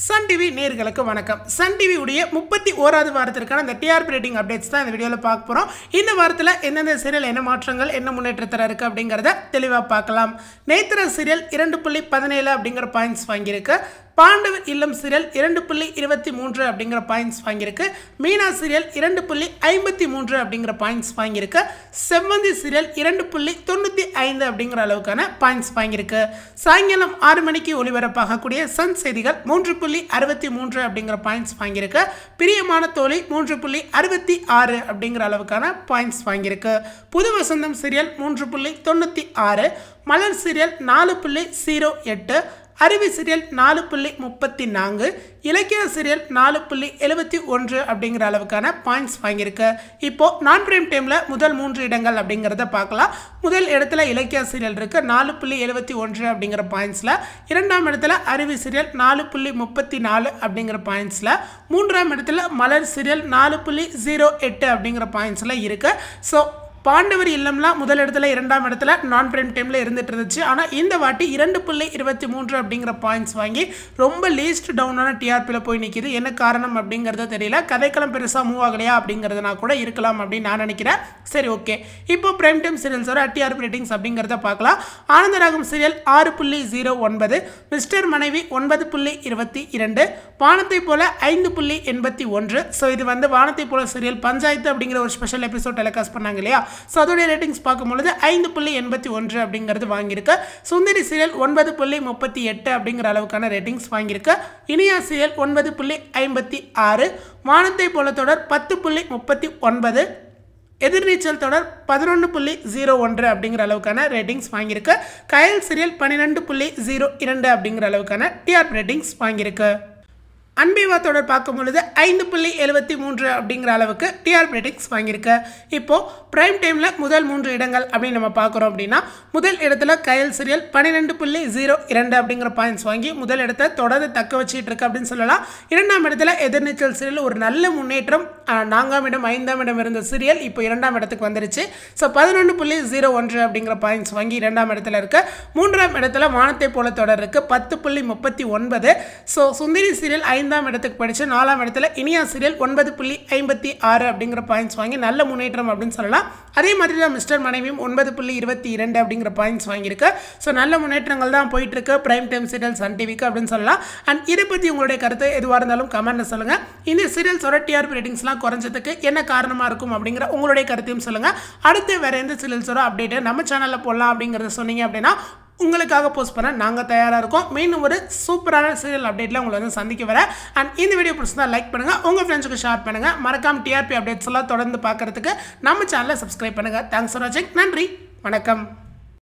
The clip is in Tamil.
சன் டிவி நேர்களுக்கு வணக்கம் சன் டிவி உடைய முப்பத்தி ஓராவது வாரத்திற்கான இந்த டிஆர்பி ரேட்டிங் அப்டேட்ஸ் தான் இந்த வீடியோவில் பார்க்க போகிறோம் இந்த வாரத்தில் எந்தெந்த சீரியல் என்ன மாற்றங்கள் என்ன முன்னேற்றத்தில் இருக்குது அப்படிங்கிறத தெளிவாக பார்க்கலாம் நேத்திர சீரியல் இரண்டு புள்ளி பதினேழு அப்படிங்கிற பாயிண்ட்ஸ் வாங்கியிருக்கு பாண்டவர் இல்லம் சீரியல் இரண்டு புள்ளி இருபத்தி மூன்று அப்படிங்கிற பாயிண்ட்ஸ் வாங்கியிருக்கு மீனா சீரியல் இரண்டு புள்ளி ஐம்பத்தி மூன்று அப்படிங்கிற பாயிண்ட்ஸ் வாங்கியிருக்கு செவ்வந்தி சீரியல் இரண்டு புள்ளி தொண்ணூற்றி ஐந்து அப்படிங்கிற அளவுக்கான பாயிண்ட்ஸ் வாங்கியிருக்கு சாயங்காலம் ஆறு மணிக்கு ஒளிபரப்பாகக்கூடிய சன் செய்திகள் மூன்று புள்ளி அறுபத்தி மூன்று அப்படிங்கிற பாயிண்ட்ஸ் வாங்கியிருக்கு பிரியமான தோழி மூன்று புள்ளி அறுபத்தி ஆறு அப்படிங்கிற அளவுக்கான பாயிண்ட்ஸ் வாங்கியிருக்கு புது வசந்தம் சீரியல் மூன்று புள்ளி தொண்ணூற்றி ஆறு மலர் சீரியல் நாலு புள்ளி ஜீரோ எட்டு அருவி சீரியல் நாலு புள்ளி முப்பத்தி நான்கு இலக்கிய சீரியல் நாலு புள்ளி எழுபத்தி ஒன்று அப்படிங்கிற அளவுக்கான பாயிண்ட்ஸ் வாங்கியிருக்கு இப்போ நான் பிரைம் டைமில் முதல் மூன்று இடங்கள் அப்படிங்கிறத பார்க்கலாம் முதல் இடத்துல இலக்கிய சீரியல் இருக்கு நாலு புள்ளி எழுபத்தி ஒன்று அப்படிங்கிற பாயிண்ட்ஸில் இரண்டாம் இடத்துல அருவி சீரியல் நாலு புள்ளி முப்பத்தி நாலு அப்படிங்கிற பாயிண்ட்ஸில் மூன்றாம் இடத்துல மலர் சீரியல் நாலு புள்ளி ஜீரோ எட்டு அப்படிங்கிற பாயிண்ட்ஸில் இருக்கு ஸோ பாண்டவர் இல்லம்லாம் முதல் இடத்துல இரண்டாம் இடத்துல நான் பிரைம் டைமில் இருந்துட்டு இருந்துச்சு ஆனால் இந்த வாட்டி இரண்டு புள்ளி இருபத்தி மூன்று அப்படிங்கிற பாயிண்ட்ஸ் வாங்கி ரொம்ப லீஸ்ட் டவுனான டிஆர்பியில் போய் நிற்கிது என்ன காரணம் அப்படிங்கிறது தெரியல கதைக்களம் பெருசாக மூவ் ஆகலையா அப்படிங்கிறதுனா கூட இருக்கலாம் அப்படின்னு நான் நினைக்கிறேன் சரி ஓகே இப்போ பிரைம் டைம் சீரியல்ஸோட டிஆர்பி ரேட்டிங்ஸ் அப்படிங்கிறத பார்க்கலாம் ஆனந்தராகம் சீரியல் ஆறு புள்ளி ஜீரோ ஒன்பது மிஸ்டர் மனைவி ஒன்பது புள்ளி இருபத்தி இரண்டு வானத்தை போல ஐந்து புள்ளி எண்பத்தி ஒன்று ஸோ இது வந்து வானத்தை போல சீரியல் பஞ்சாயத்து அப்படிங்கிற ஒரு ஸ்பெஷல் எபிசோட் டெலிகாஸ்ட் பண்ணாங்க இல்லையா ஸோ அதோடைய ரேட்டிங்ஸ் பார்க்கும்பொழுது ஐந்து புள்ளி எண்பத்தி ஒன்று அப்படிங்கிறது வாங்கியிருக்கு சுந்தரி சீரியல் ஒன்பது புள்ளி முப்பத்தி எட்டு அப்படிங்கிற அளவுக்கான ரேட்டிங்ஸ் வாங்கியிருக்கு இனியா சீரியல் ஒன்பது புள்ளி ஐம்பத்தி ஆறு வானத்தை போல தொடர் பத்து புள்ளி முப்பத்தி ஒன்பது எதிர்நீச்சல் தொடர் பதினொன்று புள்ளி ஜீரோ ஒன்று அப்படிங்கிற அளவுக்கான ரேட்டிங்ஸ் வாங்கியிருக்கு கயல் சீரியல் பன்னிரெண்டு புள்ளி ஜீரோ இரண்டு அப்படிங்கிற அளவுக்கான டிஆர் ரேட்டிங்ஸ் வாங்கியிருக்கு அன்பிவா தொடர் பார்க்கும் பொழுது ஐந்து புள்ளி எழுபத்தி மூன்று அப்படிங்கிற அளவுக்கு டிஆர் ரேட்டிங்ஸ் வாங்கியிருக்கு இப்போது ப்ரைம் டைமில் முதல் மூன்று இடங்கள் அப்படின்னு நம்ம பார்க்குறோம் அப்படின்னா முதல் இடத்துல கயல் சீரியல் பன்னிரெண்டு புள்ளி ஜீரோ இரண்டு அப்படிங்கிற பாயிண்ட்ஸ் வாங்கி முதல் இடத்தை தொடர்ந்து தக்க வச்சுட்டு இருக்கு அப்படின்னு சொல்லலாம் இரண்டாம் இடத்துல எதிர்நீச்சல் சீரியல் ஒரு நல்ல முன்னேற்றம் ஆஹ், நான்காம் இடம் ஐந்தாம் இடம் இருந்த சீரியல் இப்போ இரண்டாம் இடத்துக்கு வந்துருச்சு ஸோ பதினொன்று புள்ளி ஜீரோ ஒன்று அப்படிங்கிற பாயிண்ட்ஸ் வாங்கி இரண்டாம் இடத்துல இருக்கு மூன்றாம் இடத்துல வானத்தை போல தொடர் இருக்கு பத்து புள்ளி முப்பத்தி ஒன்பது ஸோ சுந்தரி சீரியல் ஐந்தாம் இடத்துக்கு படிச்சு நாலாம் இடத்துல இனியா சீரியல் ஒன்பது புள்ளி ஐம்பத்தி ஆறு அப்படிங்கிற பாயிண்ட்ஸ் வாங்கி நல்ல முன்னேற்றம் அப்படின்னு சொல்லலாம் அதே மாதிரி தான் மிஸ்டர் மனைவியும் ஒன்பது புள்ளி இருபத்தி இரண்டு அப்படிங்கிற பாயிண்ட்ஸ் வாங்கியிருக்கு ஸோ நல்ல முன்னேற்றங்கள் தான் போயிட்டு இருக்கு பிரைம் டைம் சீரியல் சன் டிவிக்கு அப்படின்னு சொல்லலாம் அண்ட் இதை பற்றி உங்களுடைய கருத்து எதுவாக இருந்தாலும் கமெண்ட்ல சொல்லுங்க இந்த சீரியல்ஸோட டிஆர்பி ரேட்டிங்ஸ்லாம் குறைஞ்சதுக்கு என்ன காரணமாக இருக்கும் அப்படிங்கிற உங்களுடைய கருத்தையும் சொல்லுங்க அடுத்து வேற எந்த சீரியல்ஸோட அப்டேட்டை நம்ம சேனலில் போடலாம் அப்படிங்கிறத சொன்னீங்க அப்படின்னா உங்களுக்காக போஸ்ட் பண்ண நாங்கள் தயாராக இருக்கோம் மீண்டும் ஒரு சூப்பரான சீரியல் அப்டேட்டில் உங்களை வந்து சந்திக்க வரேன் அண்ட் இந்த வீடியோ பிடிச்சிருந்தா லைக் பண்ணுங்கள் உங்கள் ஃப்ரெண்ட்ஸுக்கு ஷேர் பண்ணுங்கள் மறக்காம டிஆர்பி அப்டேட்ஸ் எல்லாம் தொடர்ந்து பார்க்கறதுக்கு நம்ம சேனலை சப்ஸ்கிரைப் பண்ணுங்கள் தேங்க்ஸ் ஃபார் வாட்சிங் நன்றி வணக்கம்